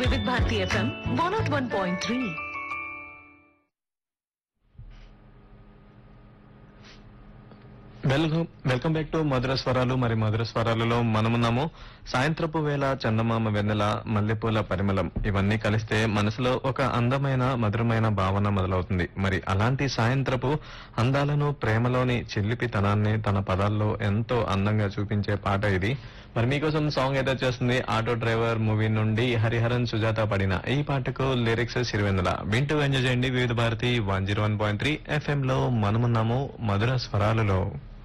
వివిధ Bharati FM one nought one point three welcome welcome back to మధుర స్వరాలు మరి మధుర స్వరాలలో మనమున్నాము సాయంత్రపు వేళ చందమామ వెన్నెల మల్లెపూల పరిమళం ఇవన్నీ కలిస్తే మనసులో ఒక అందమైన మధురమైన భావన మొదలవుతుంది మరి అలాంటి సాయంత్రపు అందాలను ప్రేమలోని చిల్లిపితనాన్ని తన పదాల్లో ఎంతో అందంగా చూపించే పాట ఇది మరి మీకోసం సాంగ్ అయితే వచ్చేస్తుంది ఆటో డ్రైవర్ మూవీ నుండి హరిహరన్ సుజాత పడిన ఈ పాటకు లిరిక్స్ సిరివెందుల వింటూ ఎంజాయ్ చేయండి Vividh Bharati one zero one point three FM లో మనమున్నాము మధుర స్వరాలలో